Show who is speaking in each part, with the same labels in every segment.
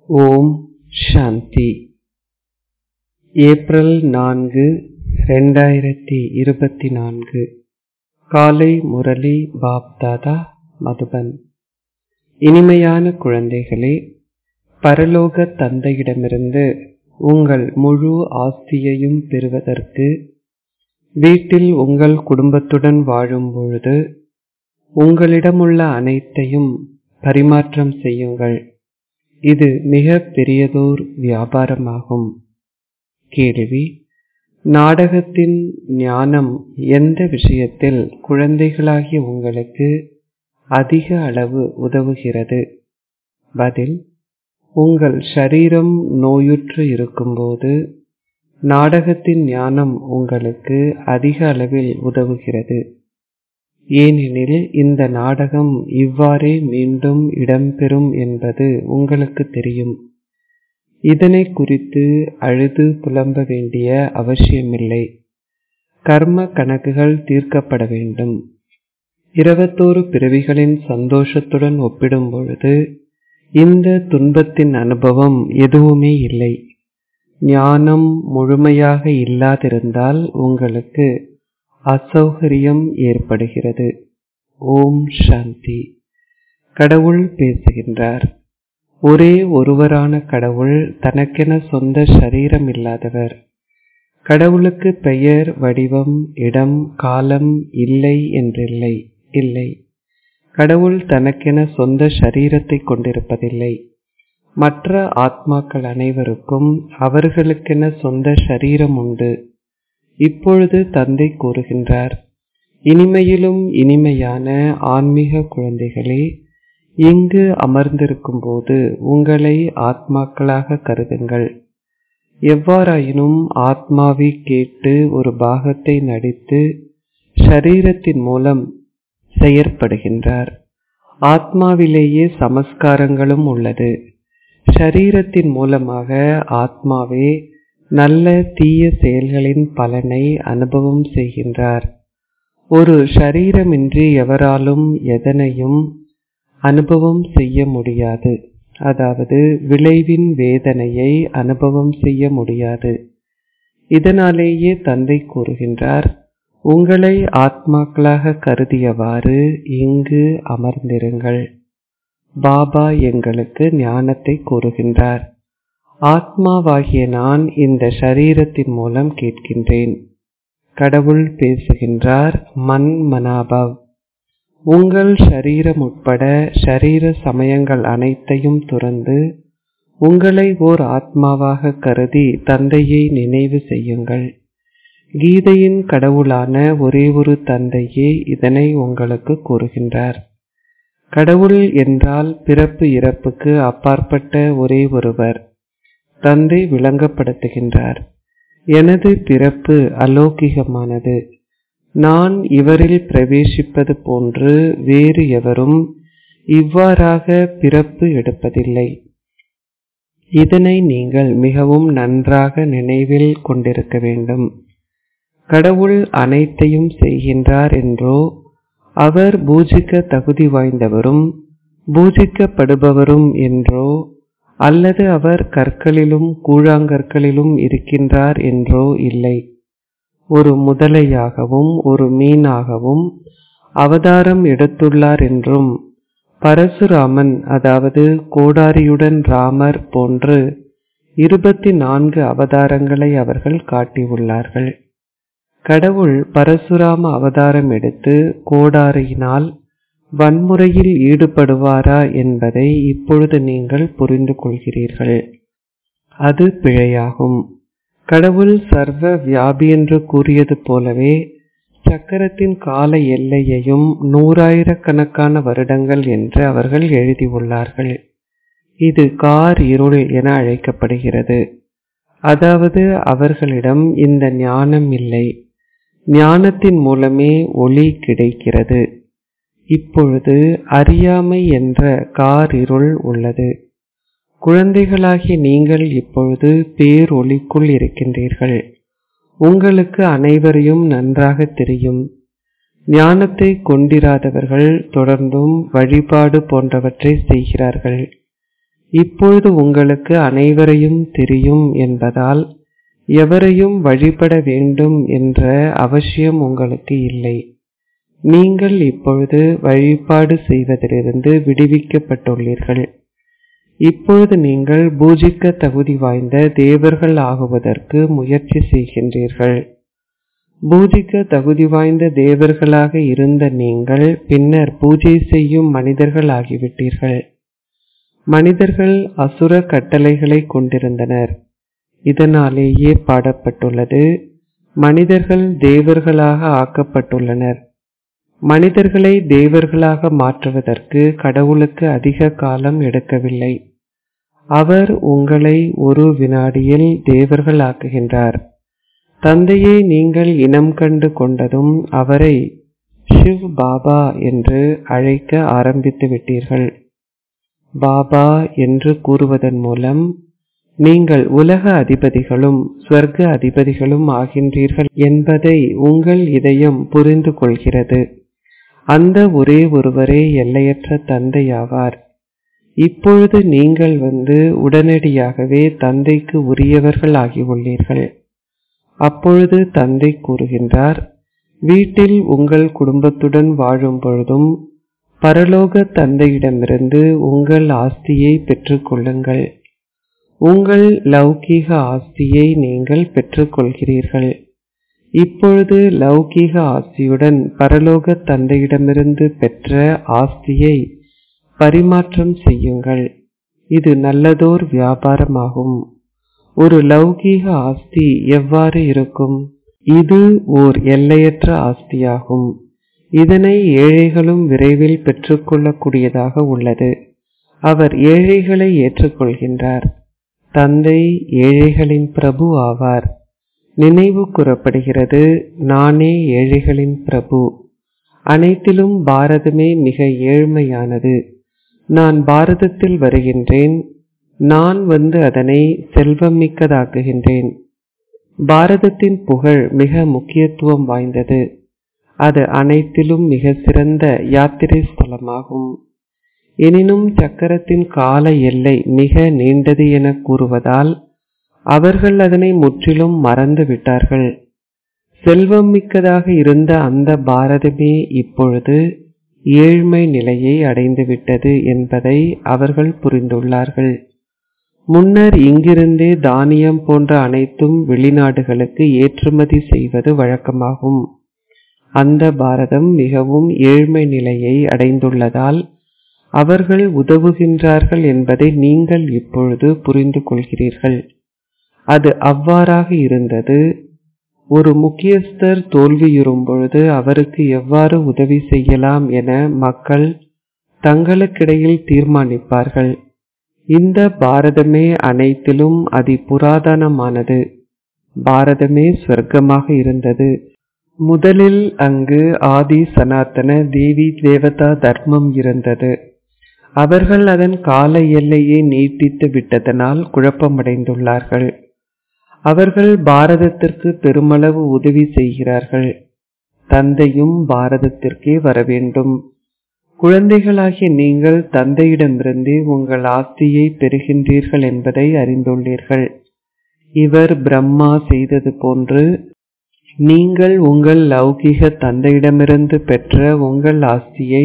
Speaker 1: ஓம் சாந்தி April நான்கு ரெண்டாயிரத்தி இருபத்தி நான்கு காலை முரளி பாப்தாதா மதுபன் இனிமையான குழந்தைகளே பரலோக தந்தையிடமிருந்து உங்கள் முழு ஆஸ்தியையும் பெறுவதற்கு வீட்டில் உங்கள் குடும்பத்துடன் வாழும் பொழுது உங்களிடமுள்ள அனைத்தையும் பரிமாற்றம் செய்யுங்கள் இது மிக பெரியதோர் வியாபாரமாகும் கேள்வி நாடகத்தின் ஞானம் எந்த விஷயத்தில் குழந்தைகளாகிய உங்களுக்கு அதிக அளவு உதவுகிறது பதில் உங்கள் ஷரீரம் நோயுற்று இருக்கும்போது நாடகத்தின் ஞானம் உங்களுக்கு அதிக அளவில் உதவுகிறது ஏனெனில் இந்த நாடகம் இவ்வாறே மீண்டும் இடம்பெறும் என்பது உங்களுக்கு தெரியும் இதனை குறித்து அழுது புலம்ப வேண்டிய அவசியமில்லை கர்ம கணக்குகள் தீர்க்கப்பட வேண்டும் இருபத்தோரு பிறவிகளின் சந்தோஷத்துடன் ஒப்பிடும் பொழுது இந்த துன்பத்தின் அனுபவம் எதுவுமே இல்லை ஞானம் முழுமையாக இல்லாதிருந்தால் உங்களுக்கு அசௌகரியம் ஏற்படுகிறது ஓம் சாந்தி கடவுள் பேசுகின்றார் ஒரே ஒருவரான கடவுள் தனக்கென சொந்த சரீரம் இல்லாதவர் கடவுளுக்கு பெயர் வடிவம் இடம் காலம் இல்லை என்றில்லை இல்லை கடவுள் தனக்கென சொந்த சரீரத்தை கொண்டிருப்பதில்லை மற்ற ஆத்மாக்கள் அனைவருக்கும் அவர்களுக்கென சொந்த சரீரம் உண்டு இப்பொழுது தந்தை கூறுகின்றார் இனிமையிலும் இனிமையான ஆன்மீக குழந்தைகளே இங்கு அமர்ந்திருக்கும் போது உங்களை ஆத்மாக்களாக கருதுங்கள் எவ்வாறாயினும் ஆத்மாவை கேட்டு ஒரு பாகத்தை நடித்து ஷரீரத்தின் மூலம் செயற்படுகின்றார் ஆத்மாவிலேயே சமஸ்காரங்களும் உள்ளது ஷரீரத்தின் மூலமாக ஆத்மாவே நல்ல தீய செயல்களின் பலனை அனுபவம் செய்கின்றார் ஒரு ஷரீரமின்றி எவராலும் எதனையும் அனுபவம் செய்ய முடியாது அதாவது விளைவின் வேதனையை அனுபவம் செய்ய முடியாது இதனாலேயே தந்தை கூறுகின்றார் உங்களை ஆத்மாக்களாக கருதியவாறு இங்கு அமர்ந்திருங்கள் பாபா எங்களுக்கு ஞானத்தை கூறுகின்றார் ஆத்மாவாகிய நான் இந்த ஷரீரத்தின் மூலம் கேட்கின்றேன் கடவுள் பேசுகின்றார் மன் மனாபவ் உங்கள் ஷரீரம் உட்பட ஷரீர சமயங்கள் அனைத்தையும் துறந்து உங்களை ஓர் ஆத்மாவாக கருதி தந்தையை நினைவு செய்யுங்கள் கீதையின் கடவுளான ஒரே ஒரு தந்தையே இதனை உங்களுக்கு கூறுகின்றார் கடவுள் என்றால் பிறப்பு இறப்புக்கு அப்பாற்பட்ட ஒரே ஒருவர் தந்தை விளங்கப்படுத்துகின்றார் எனது பிறப்பு அலௌகிகமானது நான் இவரில் பிரவேசிப்பது போன்று வேறு எவரும் இவ்வாறாக பிறப்பு எடுப்பதில்லை இதனை நீங்கள் மிகவும் நன்றாக நினைவில் கொண்டிருக்க வேண்டும் கடவுள் அனைத்தையும் செய்கின்றார் என்றோ அவர் பூஜிக்க தகுதி வாய்ந்தவரும் பூஜிக்கப்படுபவரும் என்றோ அல்லது அவர் கற்களிலும் கூழாங்கற்களிலும் இருக்கின்றார் என்றோ இல்லை ஒரு முதலையாகவும் ஒரு மீனாகவும் அவதாரம் எடுத்துள்ளார் என்றும் பரசுராமன் அதாவது கோடாரியுடன் ராமர் போன்று இருபத்தி நான்கு அவதாரங்களை அவர்கள் காட்டியுள்ளார்கள் கடவுள் பரசுராம அவதாரம் எடுத்து கோடாரியினால் வன்முறையில் ஈடுபடுவாரா என்பதை இப்பொழுது நீங்கள் புரிந்து கொள்கிறீர்கள் அது பிழையாகும் கடவுள் சர்வ வியாபி என்று கூறியது போலவே சக்கரத்தின் கால எல்லையையும் நூறாயிரக்கணக்கான வருடங்கள் என்று அவர்கள் எழுதியுள்ளார்கள் இது கார் இருள் என அழைக்கப்படுகிறது அதாவது அவர்களிடம் இந்த ஞானம் இல்லை ஞானத்தின் மூலமே ஒளி கிடைக்கிறது இப்பொழுது அறியாமை என்ற கார் இருள் உள்ளது குழந்தைகளாகிய நீங்கள் இப்பொழுது பேரொளிக்குள் இருக்கின்றீர்கள் உங்களுக்கு அனைவரையும் நன்றாக தெரியும் ஞானத்தை கொண்டிராதவர்கள் தொடர்ந்தும் வழிபாடு போன்றவற்றை செய்கிறார்கள் இப்பொழுது உங்களுக்கு அனைவரையும் தெரியும் என்பதால் எவரையும் வழிபட வேண்டும் என்ற அவசியம் உங்களுக்கு இல்லை நீங்கள் இப்பொழுது வழிபாடு செய்வதிலிருந்து விடுவிக்கப்பட்டுள்ளீர்கள் இப்பொழுது நீங்கள் பூஜிக்க தகுதி வாய்ந்த தேவர்கள் ஆகுவதற்கு முயற்சி செய்கின்றீர்கள் பூஜிக்க தகுதி வாய்ந்த தேவர்களாக இருந்த நீங்கள் பின்னர் பூஜை செய்யும் மனிதர்கள் ஆகிவிட்டீர்கள் மனிதர்கள் அசுர கட்டளைகளை கொண்டிருந்தனர் இதனாலேயே பாடப்பட்டுள்ளது மனிதர்கள் தேவர்களாக ஆக்கப்பட்டுள்ளனர் மனிதர்களை தேவர்களாக மாற்றுவதற்கு கடவுளுக்கு அதிக காலம் எடுக்கவில்லை அவர் உங்களை ஒரு வினாடியில் தேவர்கள் ஆக்குகின்றார் தந்தையை நீங்கள் இனம் கண்டு கொண்டதும் அவரை ஷிவ் பாபா என்று அழைக்க ஆரம்பித்து விட்டீர்கள் பாபா என்று கூறுவதன் மூலம் நீங்கள் உலக அதிபதிகளும் ஸ்வர்க்க அதிபதிகளும் ஆகின்றீர்கள் என்பதை உங்கள் இதயம் புரிந்து கொள்கிறது அந்த ஒரே ஒருவரே எல்லையற்ற தந்தையாவார் இப்பொழுது நீங்கள் வந்து உடனடியாகவே தந்தைக்கு உரியவர்கள் ஆகியுள்ளீர்கள் அப்பொழுது தந்தை கூறுகின்றார் வீட்டில் உங்கள் குடும்பத்துடன் வாழும் பொழுதும் பரலோக தந்தையிடமிருந்து உங்கள் ஆஸ்தியை பெற்றுக்கொள்ளுங்கள் உங்கள் லௌகீக ஆஸ்தியை நீங்கள் பெற்றுக்கொள்கிறீர்கள் இப்பொழுது லௌகீக ஆஸ்தியுடன் பரலோக தந்தையிடமிருந்து பெற்ற ஆஸ்தியை பரிமாற்றம் செய்யுங்கள் இது நல்லதோர் வியாபாரமாகும் ஒரு லௌகீக ஆஸ்தி எவ்வாறு இருக்கும் இது ஓர் எல்லையற்ற ஆஸ்தியாகும் இதனை ஏழைகளும் விரைவில் பெற்றுக்கொள்ளக்கூடியதாக உள்ளது அவர் ஏழைகளை ஏற்றுக்கொள்கின்றார் தந்தை ஏழைகளின் பிரபு ஆவார் நினைவு கூறப்படுகிறது நானே ஏழைகளின் பிரபு அனைத்திலும் பாரதமே மிக ஏழ்மையானது நான் பாரதத்தில் வருகின்றேன் நான் வந்து அதனை செல்வமிக்கதாக்குகின்றேன் பாரதத்தின் புகழ் மிக முக்கியத்துவம் வாய்ந்தது அது அனைத்திலும் மிக சிறந்த யாத்திரை ஸ்தலமாகும் எனினும் சக்கரத்தின் கால எல்லை மிக நீண்டது என கூறுவதால் அவர்கள் அதனை முற்றிலும் மறந்து விட்டார்கள் செல்வம் மிக்கதாக இருந்த அந்த பாரதமே இப்பொழுது ஏழ்மை நிலையை அடைந்துவிட்டது என்பதை அவர்கள் புரிந்துள்ளார்கள் முன்னர் இங்கிருந்தே தானியம் போன்ற அனைத்தும் வெளிநாடுகளுக்கு ஏற்றுமதி செய்வது வழக்கமாகும் அந்த பாரதம் மிகவும் ஏழ்மை நிலையை அடைந்துள்ளதால் அவர்கள் உதவுகின்றார்கள் என்பதை நீங்கள் இப்பொழுது புரிந்து கொள்கிறீர்கள் அது அவ்வாறாக இருந்தது ஒரு முக்கியஸ்தர் தோல்வியுறும் பொழுது அவருக்கு எவ்வாறு உதவி செய்யலாம் என மக்கள் தங்களுக்கிடையில் தீர்மானிப்பார்கள் இந்த பாரதமே அனைத்திலும் அதி புராதனமானது பாரதமே சொர்க்கமாக இருந்தது முதலில் அங்கு ஆதி சனாத்தன தேவி தேவதா தர்மம் இருந்தது அவர்கள் அதன் கால எல்லையை நீட்டித்து விட்டதனால் குழப்பமடைந்துள்ளார்கள் அவர்கள் பாரதத்திற்கு பெருமளவு உதவி செய்கிறார்கள் தந்தையும் பாரதத்திற்கே வர வேண்டும் குழந்தைகளாகிய நீங்கள் தந்தையிடமிருந்தே உங்கள் ஆஸ்தியை பெறுகின்றீர்கள் என்பதை அறிந்துள்ளீர்கள் இவர் பிரம்மா செய்தது போன்று நீங்கள் உங்கள் லௌகிக தந்தையிடமிருந்து பெற்ற உங்கள் ஆஸ்தியை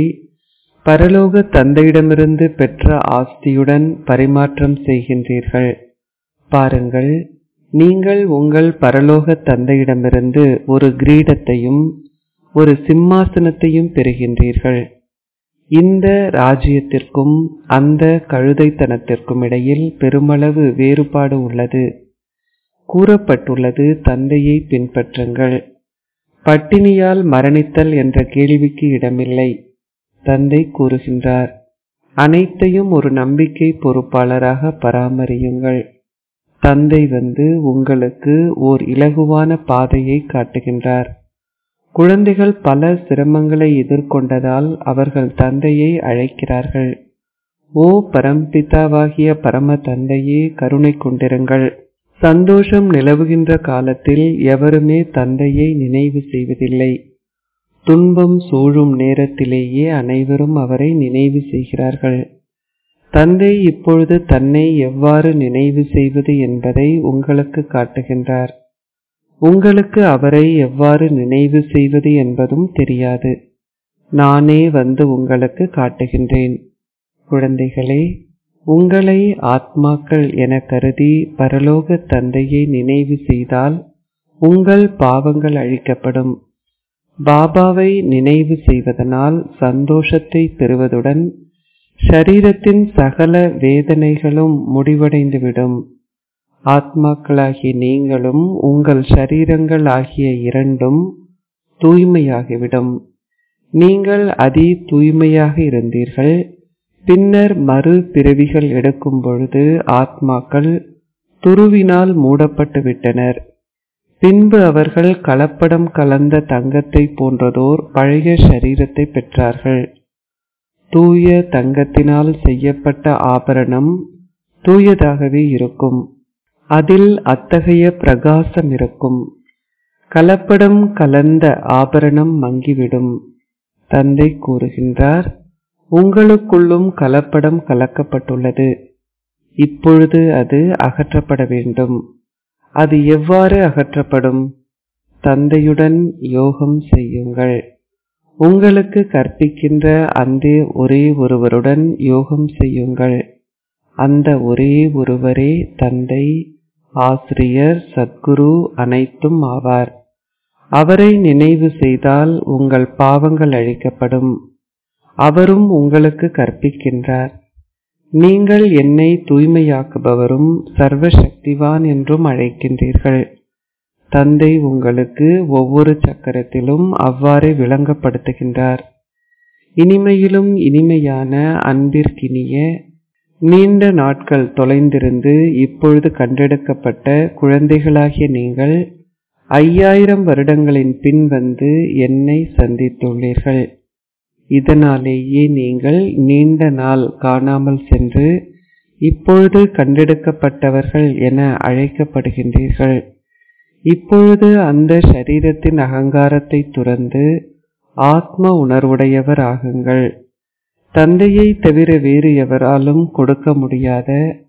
Speaker 1: பரலோக தந்தையிடமிருந்து பெற்ற ஆஸ்தியுடன் பரிமாற்றம் செய்கின்றீர்கள் பாருங்கள் நீங்கள் உங்கள் பரலோக தந்தையிடமிருந்து ஒரு கிரீடத்தையும் ஒரு சிம்மாசனத்தையும் பெறுகின்றீர்கள் இந்த ராஜ்யத்திற்கும் அந்த கழுதைத்தனத்திற்கும் இடையில் பெருமளவு வேறுபாடு உள்ளது கூறப்பட்டுள்ளது தந்தையை பின்பற்றுங்கள் பட்டினியால் மரணித்தல் என்ற கேள்விக்கு இடமில்லை தந்தை கூறுகின்றார் அனைத்தையும் ஒரு நம்பிக்கை பொறுப்பாளராக பராமரியுங்கள் தந்தை வந்து உங்களுக்கு ஓர் இலகுவான பாதையை காட்டுகின்றார் குழந்தைகள் பல சிரமங்களை எதிர்கொண்டதால் அவர்கள் தந்தையை அழைக்கிறார்கள் ஓ பரம்பிதாவாகிய பரம தந்தையே கருணை கொண்டிருங்கள் சந்தோஷம் நிலவுகின்ற காலத்தில் எவருமே தந்தையை நினைவு செய்வதில்லை துன்பம் சூழும் நேரத்திலேயே அனைவரும் அவரை நினைவு செய்கிறார்கள் தந்தை இப்பொழுது தன்னை எவ்வாறு நினைவு செய்வது என்பதை உங்களுக்கு காட்டுகின்றார் உங்களுக்கு அவரை எவ்வாறு நினைவு செய்வது என்பதும் தெரியாது நானே வந்து உங்களுக்கு காட்டுகின்றேன் குழந்தைகளே உங்களை ஆத்மாக்கள் என கருதி பரலோக தந்தையை நினைவு செய்தால் உங்கள் பாவங்கள் அழிக்கப்படும் பாபாவை நினைவு செய்வதனால் சந்தோஷத்தை பெறுவதுடன் ஷரீரத்தின் சகல வேதனைகளும் முடிவடைந்துவிடும் ஆத்மாக்களாகிய நீங்களும் உங்கள் ஷரீரங்கள் ஆகிய இரண்டும் தூய்மையாகிவிடும் நீங்கள் அதி தூய்மையாக இருந்தீர்கள் பின்னர் மறு பிறவிகள் எடுக்கும் பொழுது ஆத்மாக்கள் துருவினால் மூடப்பட்டு விட்டனர் பின்பு அவர்கள் கலப்படம் கலந்த தங்கத்தை போன்றதோர் பழைய சரீரத்தை பெற்றார்கள் தூய தங்கத்தினால் செய்யப்பட்ட ஆபரணம் தூயதாகவே இருக்கும் அதில் அத்தகைய பிரகாசம் இருக்கும் கலப்படம் கலந்த ஆபரணம் மங்கிவிடும் தந்தை கூறுகின்றார் உங்களுக்குள்ளும் கலப்படம் கலக்கப்பட்டுள்ளது இப்பொழுது அது அகற்றப்பட வேண்டும் அது எவ்வாறு அகற்றப்படும் தந்தையுடன் யோகம் செய்யுங்கள் உங்களுக்கு கற்பிக்கின்ற அந்த ஒரே ஒருவருடன் யோகம் செய்யுங்கள் அந்த ஒரே ஒருவரே தந்தை ஆசிரியர் சத்குரு அனைத்தும் ஆவார் அவரை நினைவு செய்தால் உங்கள் பாவங்கள் அழிக்கப்படும் அவரும் உங்களுக்கு கற்பிக்கின்றார் நீங்கள் என்னை தூய்மையாக்குபவரும் சர்வ சக்திவான் என்றும் அழைக்கின்றீர்கள் தந்தை உங்களுக்கு ஒவ்வொரு சக்கரத்திலும் அவ்வாறே விளங்கப்படுத்துகின்றார் இனிமையிலும் இனிமையான அன்பிற்கினிய நீண்ட நாட்கள் தொலைந்திருந்து இப்பொழுது கண்டெடுக்கப்பட்ட குழந்தைகளாகிய நீங்கள் ஐயாயிரம் வருடங்களின் பின் வந்து என்னை சந்தித்துள்ளீர்கள் இதனாலேயே நீங்கள் நீண்ட நாள் காணாமல் சென்று இப்பொழுது கண்டெடுக்கப்பட்டவர்கள் என அழைக்கப்படுகின்றீர்கள் இப்பொழுது அந்த சரீரத்தின் அகங்காரத்தை துறந்து ஆத்ம உணர்வுடையவர் ஆகுங்கள் தந்தையை தவிர வேறு எவராலும் கொடுக்க முடியாத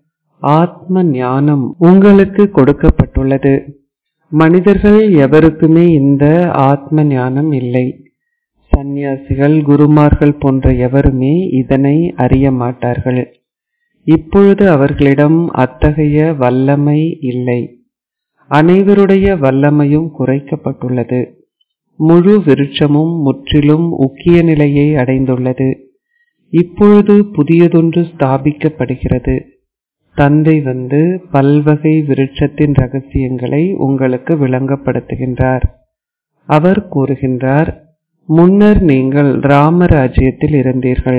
Speaker 1: ஆத்ம ஞானம் உங்களுக்கு கொடுக்கப்பட்டுள்ளது மனிதர்கள் எவருக்குமே இந்த ஆத்ம ஞானம் இல்லை சந்நியாசிகள் குருமார்கள் போன்ற எவருமே இதனை அறிய மாட்டார்கள் இப்பொழுது அவர்களிடம் அத்தகைய வல்லமை இல்லை அனைவருடைய வல்லமையும் குறைக்கப்பட்டுள்ளது முழு விருட்சமும் முற்றிலும் உக்கிய நிலையை அடைந்துள்ளது இப்பொழுது புதியதொன்று ஸ்தாபிக்கப்படுகிறது தந்தை வந்து பல்வகை விருட்சத்தின் ரகசியங்களை உங்களுக்கு விளங்கப்படுத்துகின்றார் அவர் கூறுகின்றார் முன்னர் நீங்கள் ராமராஜ்யத்தில் இருந்தீர்கள்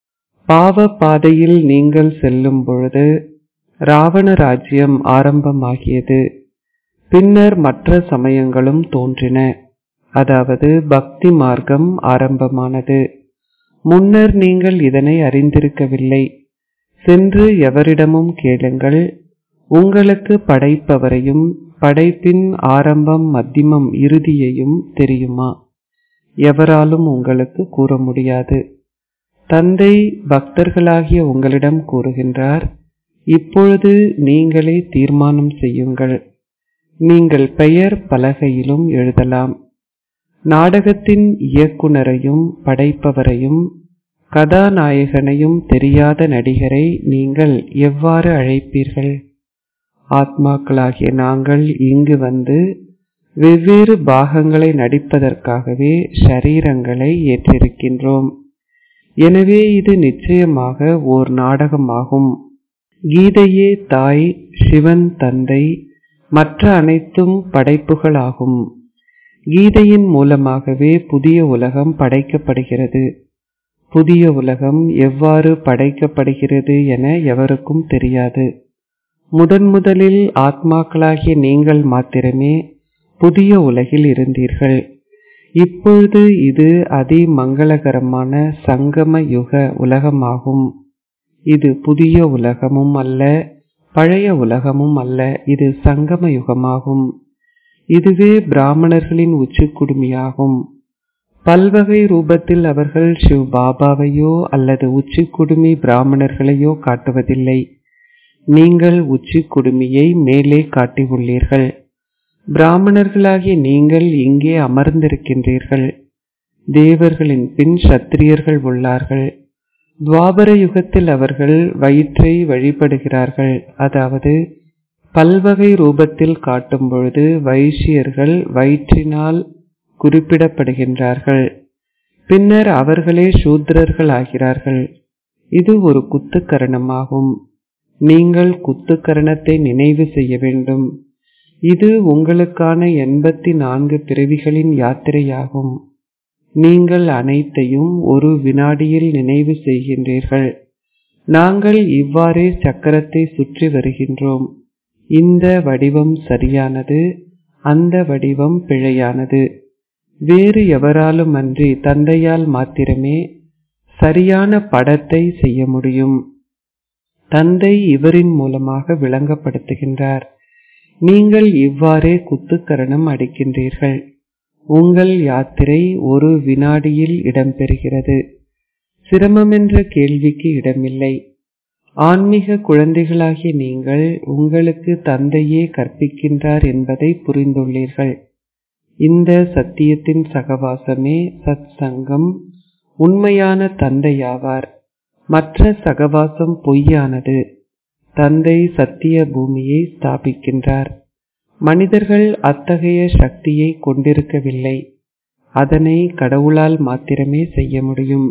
Speaker 1: பாவ பாதையில் நீங்கள் செல்லும் பொழுது ராவண ராஜ்யம் ஆரம்பமாகியது பின்னர் மற்ற சமயங்களும் தோன்றின அதாவது பக்தி மார்க்கம் ஆரம்பமானது முன்னர் நீங்கள் இதனை அறிந்திருக்கவில்லை சென்று எவரிடமும் கேளுங்கள் உங்களுக்கு படைப்பவரையும் படைப்பின் ஆரம்பம் மத்தியமம் இறுதியையும் தெரியுமா எவராலும் உங்களுக்கு கூற முடியாது தந்தை பக்தர்களாகிய உங்களிடம் கூறுகின்றார் இப்பொழுது நீங்களே தீர்மானம் செய்யுங்கள் நீங்கள் பெயர் பலகையிலும் எழுதலாம் நாடகத்தின் இயக்குனரையும் படைப்பவரையும் கதாநாயகனையும் தெரியாத நடிகரை நீங்கள் எவ்வாறு அழைப்பீர்கள் ஆத்மாக்களாகிய நாங்கள் இங்கு வந்து வெவ்வேறு பாகங்களை நடிப்பதற்காகவே ஷரீரங்களை ஏற்றிருக்கின்றோம் எனவே இது நிச்சயமாக ஓர் நாடகமாகும் கீதையே தாய் சிவன் தந்தை மற்ற அனைத்தும் படைப்புகளாகும் கீதையின் மூலமாகவே புதிய உலகம் படைக்கப்படுகிறது புதிய உலகம் எவ்வாறு படைக்கப்படுகிறது என எவருக்கும் தெரியாது முதன் முதலில் ஆத்மாக்களாகிய நீங்கள் மாத்திரமே புதிய உலகில் இருந்தீர்கள் இப்பொழுது இது அதி மங்களகரமான சங்கம யுக உலகமாகும் இது புதிய உலகமும் அல்ல பழைய உலகமும் அல்ல இது சங்கம யுகமாகும் இதுவே பிராமணர்களின் உச்சிக்குடுமியாகும் பல்வகை ரூபத்தில் அவர்கள் சிவ் பாபாவையோ அல்லது உச்சி குடுமி பிராமணர்களையோ காட்டுவதில்லை நீங்கள் உச்சி குடுமியை மேலே காட்டியுள்ளீர்கள் பிராமணர்களாகிய நீங்கள் இங்கே அமர்ந்திருக்கின்றீர்கள் தேவர்களின் பின் சத்திரியர்கள் உள்ளார்கள் துவாபர யுகத்தில் அவர்கள் வயிற்றை வழிபடுகிறார்கள் அதாவது பல்வகை ரூபத்தில் காட்டும் பொழுது வைசியர்கள் வயிற்றினால் குறிப்பிடப்படுகின்றார்கள் பின்னர் அவர்களே சூத்திரர்கள் ஆகிறார்கள் இது ஒரு குத்துக்கரணமாகும் நீங்கள் குத்துக்கரணத்தை நினைவு செய்ய வேண்டும் இது உங்களுக்கான எண்பத்தி நான்கு பிறவிகளின் யாத்திரையாகும் நீங்கள் அனைத்தையும் ஒரு வினாடியில் நினைவு செய்கின்றீர்கள் நாங்கள் இவ்வாறே சக்கரத்தை சுற்றி வருகின்றோம் இந்த வடிவம் சரியானது அந்த வடிவம் பிழையானது வேறு எவராலும் அன்றி தந்தையால் மாத்திரமே சரியான படத்தை செய்ய முடியும் தந்தை இவரின் மூலமாக விளங்கப்படுத்துகின்றார் நீங்கள் இவ்வாறே குத்துக்கரணம் அடிக்கின்றீர்கள் உங்கள் யாத்திரை ஒரு வினாடியில் இடம்பெறுகிறது சிரமம் என்ற கேள்விக்கு இடமில்லை ஆன்மீக குழந்தைகளாகிய நீங்கள் உங்களுக்கு தந்தையே கற்பிக்கின்றார் என்பதை புரிந்துள்ளீர்கள் இந்த சத்தியத்தின் சகவாசமே சத் சங்கம் உண்மையான தந்தையாவார் மற்ற சகவாசம் பொய்யானது தந்தை சத்திய பூமியை ஸ்தாபிக்கின்றார் மனிதர்கள் அத்தகைய சக்தியை கொண்டிருக்கவில்லை அதனை கடவுளால் மாத்திரமே செய்ய முடியும்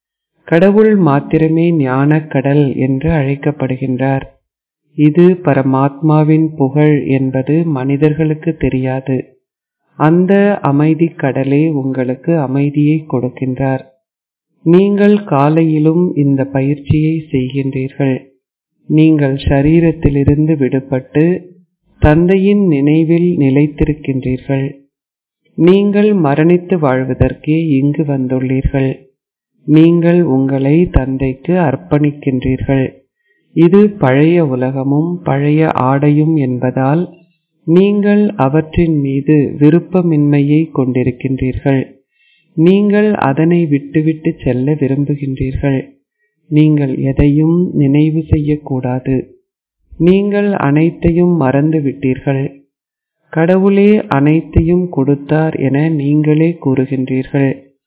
Speaker 1: கடவுள் மாத்திரமே ஞானக்கடல் என்று அழைக்கப்படுகின்றார் இது பரமாத்மாவின் புகழ் என்பது மனிதர்களுக்கு தெரியாது அந்த அமைதி கடலே உங்களுக்கு அமைதியை கொடுக்கின்றார் நீங்கள் காலையிலும் இந்த பயிற்சியை செய்கின்றீர்கள் நீங்கள் ஷரீரத்திலிருந்து விடுபட்டு தந்தையின் நினைவில் நிலைத்திருக்கின்றீர்கள் நீங்கள் மரணித்து வாழ்வதற்கே இங்கு வந்துள்ளீர்கள் நீங்கள் உங்களை தந்தைக்கு அர்ப்பணிக்கின்றீர்கள் இது பழைய உலகமும் பழைய ஆடையும் என்பதால் நீங்கள் அவற்றின் மீது விருப்பமின்மையை கொண்டிருக்கின்றீர்கள் நீங்கள் அதனை விட்டுவிட்டு செல்ல விரும்புகின்றீர்கள் நீங்கள் எதையும் நினைவு செய்யக்கூடாது நீங்கள் அனைத்தையும் மறந்து விட்டீர்கள் கடவுளே அனைத்தையும் கொடுத்தார் என நீங்களே கூறுகின்றீர்கள்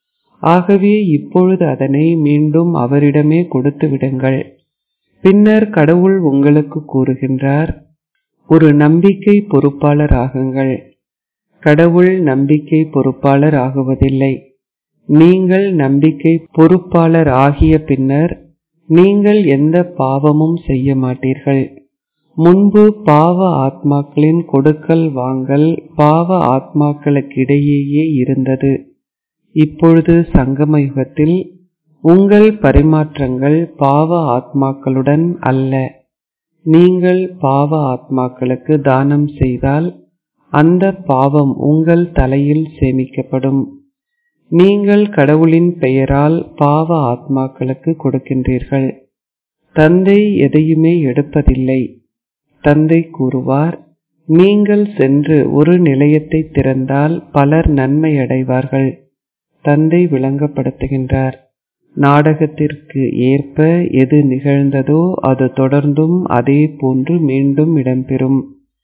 Speaker 1: ஆகவே இப்பொழுது அதனை மீண்டும் அவரிடமே கொடுத்து விடுங்கள் பின்னர் கடவுள் உங்களுக்கு கூறுகின்றார் ஒரு நம்பிக்கை பொறுப்பாளர் ஆகுங்கள் கடவுள் நம்பிக்கை பொறுப்பாளர் ஆகுவதில்லை நீங்கள் நம்பிக்கை பொறுப்பாளர் ஆகிய பின்னர் நீங்கள் எந்த பாவமும் செய்ய மாட்டீர்கள் முன்பு பாவ ஆத்மாக்களின் கொடுக்கல் வாங்கல் பாவ ஆத்மாக்களுக்கிடையேயே இருந்தது இப்பொழுது சங்கம யுகத்தில் உங்கள் பரிமாற்றங்கள் பாவ ஆத்மாக்களுடன் அல்ல நீங்கள் பாவ ஆத்மாக்களுக்கு தானம் செய்தால் அந்த பாவம் உங்கள் தலையில் சேமிக்கப்படும் நீங்கள் கடவுளின் பெயரால் பாவ ஆத்மாக்களுக்கு கொடுக்கின்றீர்கள் தந்தை எதையுமே எடுப்பதில்லை தந்தை கூறுவார் நீங்கள் சென்று ஒரு நிலையத்தை திறந்தால் பலர் நன்மை அடைவார்கள் தந்தை விளங்கப்படுத்துகின்றார் நாடகத்திற்கு ஏற்ப எது நிகழ்ந்ததோ அது தொடர்ந்தும் அதே போன்று மீண்டும் இடம்பெறும்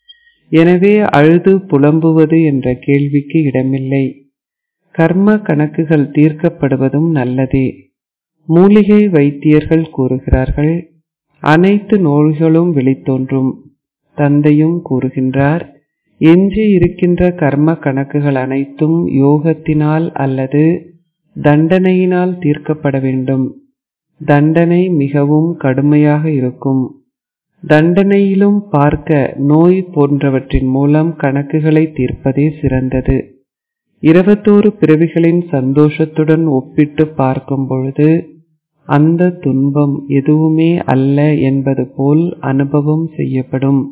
Speaker 1: எனவே அழுது புலம்புவது என்ற கேள்விக்கு இடமில்லை கர்ம கணக்குகள் தீர்க்கப்படுவதும் நல்லதே மூலிகை வைத்தியர்கள் கூறுகிறார்கள் அனைத்து நோய்களும் வெளித்தோன்றும் தந்தையும் கூறுகின்றார் எஞ்சி இருக்கின்ற கர்ம கணக்குகள் அனைத்தும் யோகத்தினால் அல்லது தண்டனையினால் தீர்க்கப்பட வேண்டும் தண்டனை மிகவும் கடுமையாக இருக்கும் தண்டனையிலும் பார்க்க நோய் போன்றவற்றின் மூலம் கணக்குகளை தீர்ப்பதே சிறந்தது இருபத்தோரு பிறவிகளின் சந்தோஷத்துடன் ஒப்பிட்டு பார்க்கும் பொழுது அந்த துன்பம் எதுவுமே அல்ல என்பது போல் அனுபவம் செய்யப்படும்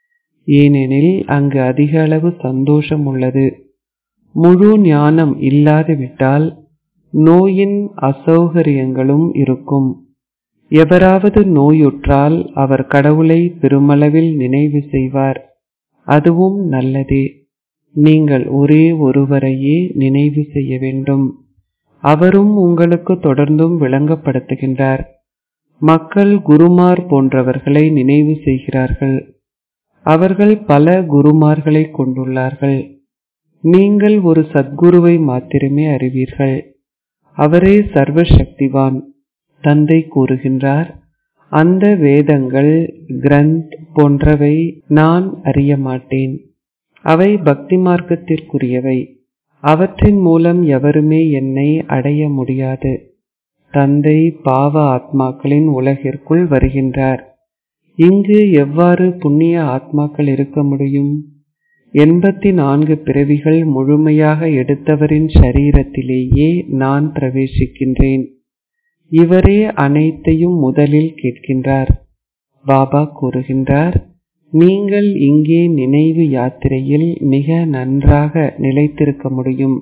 Speaker 1: ஏனெனில் அங்கு அதிக அளவு சந்தோஷம் உள்ளது முழு ஞானம் இல்லாதுவிட்டால் நோயின் அசௌகரியங்களும் இருக்கும் எவராவது நோயுற்றால் அவர் கடவுளை பெருமளவில் நினைவு செய்வார் அதுவும் நல்லதே நீங்கள் ஒரே ஒருவரையே நினைவு செய்ய வேண்டும் அவரும் உங்களுக்கு தொடர்ந்தும் விளங்கப்படுத்துகின்றார் மக்கள் குருமார் போன்றவர்களை நினைவு செய்கிறார்கள் அவர்கள் பல குருமார்களை கொண்டுள்ளார்கள் நீங்கள் ஒரு சத்குருவை மாத்திரமே அறிவீர்கள் அவரே சர்வ சக்திவான் தந்தை கூறுகின்றார் அந்த வேதங்கள் கிரந்த் போன்றவை நான் அறிய மாட்டேன் அவை பக்தி மார்க்கத்திற்குரியவை அவற்றின் மூலம் எவருமே என்னை அடைய முடியாது தந்தை பாவ ஆத்மாக்களின் உலகிற்குள் வருகின்றார் இங்கு எவ்வாறு புண்ணிய ஆத்மாக்கள் இருக்க முடியும் எண்பத்தி நான்கு பிறவிகள் முழுமையாக எடுத்தவரின் சரீரத்திலேயே நான் பிரவேசிக்கின்றேன் இவரே அனைத்தையும் முதலில் கேட்கின்றார் பாபா கூறுகின்றார் நீங்கள் இங்கே நினைவு யாத்திரையில் மிக நன்றாக நிலைத்திருக்க முடியும்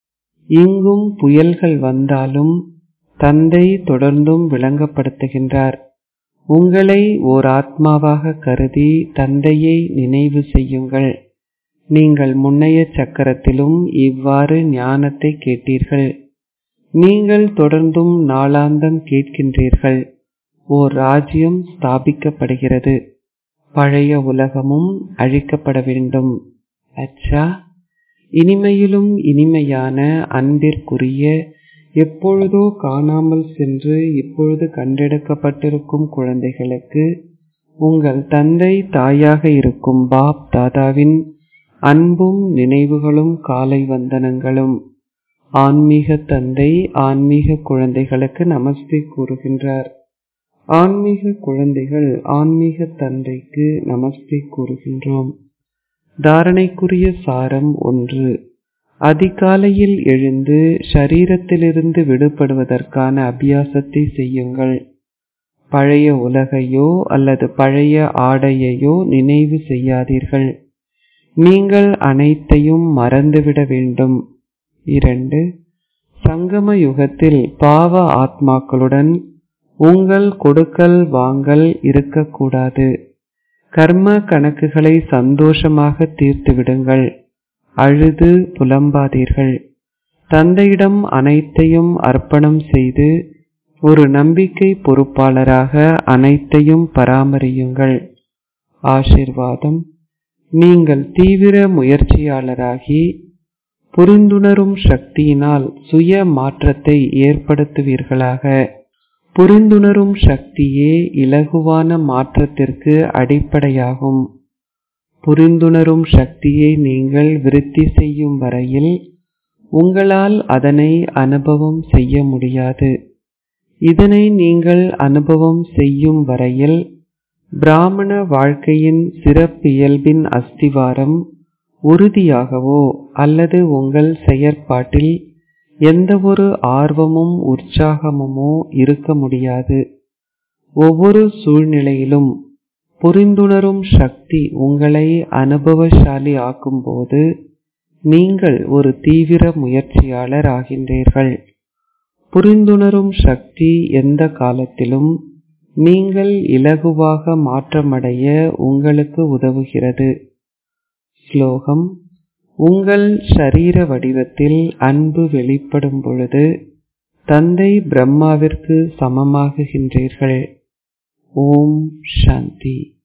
Speaker 1: இங்கும் புயல்கள் வந்தாலும் தந்தை தொடர்ந்தும் விளங்கப்படுத்துகின்றார் உங்களை ஓர் ஆத்மாவாக கருதி தந்தையை நினைவு செய்யுங்கள் நீங்கள் முன்னைய சக்கரத்திலும் இவ்வாறு ஞானத்தை கேட்டீர்கள் நீங்கள் தொடர்ந்தும் நாளாந்தம் கேட்கின்றீர்கள் ஓர் ராஜ்யம் ஸ்தாபிக்கப்படுகிறது பழைய உலகமும் அழிக்கப்பட வேண்டும் அச்சா இனிமையிலும் இனிமையான அன்பிற்குரிய எப்பொழுதோ காணாமல் சென்று இப்பொழுது கண்டெடுக்கப்பட்டிருக்கும் குழந்தைகளுக்கு உங்கள் தந்தை தாயாக இருக்கும் பாப் தாதாவின் அன்பும் நினைவுகளும் காலை வந்தனங்களும் ஆன்மீக தந்தை ஆன்மீக குழந்தைகளுக்கு நமஸ்தே கூறுகின்றார் ஆன்மீக குழந்தைகள் ஆன்மீக தந்தைக்கு நமஸ்தே கூறுகின்றோம் தாரணைக்குரிய சாரம் ஒன்று அதிகாலையில் எழுந்து ஷரீரத்திலிருந்து விடுபடுவதற்கான அபியாசத்தை செய்யுங்கள் பழைய உலகையோ அல்லது பழைய ஆடையையோ நினைவு செய்யாதீர்கள் நீங்கள் அனைத்தையும் மறந்துவிட வேண்டும் இரண்டு சங்கம யுகத்தில் பாவ ஆத்மாக்களுடன் உங்கள் கொடுக்கல் வாங்கல் இருக்கக்கூடாது கர்ம கணக்குகளை சந்தோஷமாக தீர்த்து விடுங்கள் அழுது புலம்பாதீர்கள் தந்தையிடம் அனைத்தையும் அர்ப்பணம் செய்து ஒரு நம்பிக்கை பொறுப்பாளராக அனைத்தையும் பராமரியுங்கள் ஆசிர்வாதம் நீங்கள் தீவிர முயற்சியாளராகி புரிந்துணரும் சக்தியினால் சுய மாற்றத்தை ஏற்படுத்துவீர்களாக புரிந்துணரும் சக்தியே இலகுவான மாற்றத்திற்கு அடிப்படையாகும் புரிந்துணரும் சக்தியை நீங்கள் விருத்தி செய்யும் வரையில் உங்களால் அதனை அனுபவம் செய்ய முடியாது இதனை நீங்கள் அனுபவம் செய்யும் வரையில் பிராமண வாழ்க்கையின் சிறப்பியல்பின் அஸ்திவாரம் உறுதியாகவோ அல்லது உங்கள் செயற்பாட்டில் எந்தவொரு ஆர்வமும் உற்சாகமுமோ இருக்க முடியாது ஒவ்வொரு சூழ்நிலையிலும் புரிந்துணரும் சக்தி உங்களை அனுபவசாலி ஆக்கும்போது நீங்கள் ஒரு தீவிர முயற்சியாளர் ஆகின்றீர்கள் புரிந்துணரும் சக்தி எந்த காலத்திலும் நீங்கள் இலகுவாக மாற்றமடைய உங்களுக்கு உதவுகிறது ஸ்லோகம் உங்கள் ஷரீர வடிவத்தில் அன்பு வெளிப்படும் பொழுது தந்தை பிரம்மாவிற்கு சமமாகுகின்றீர்கள் ஓம் சாந்தி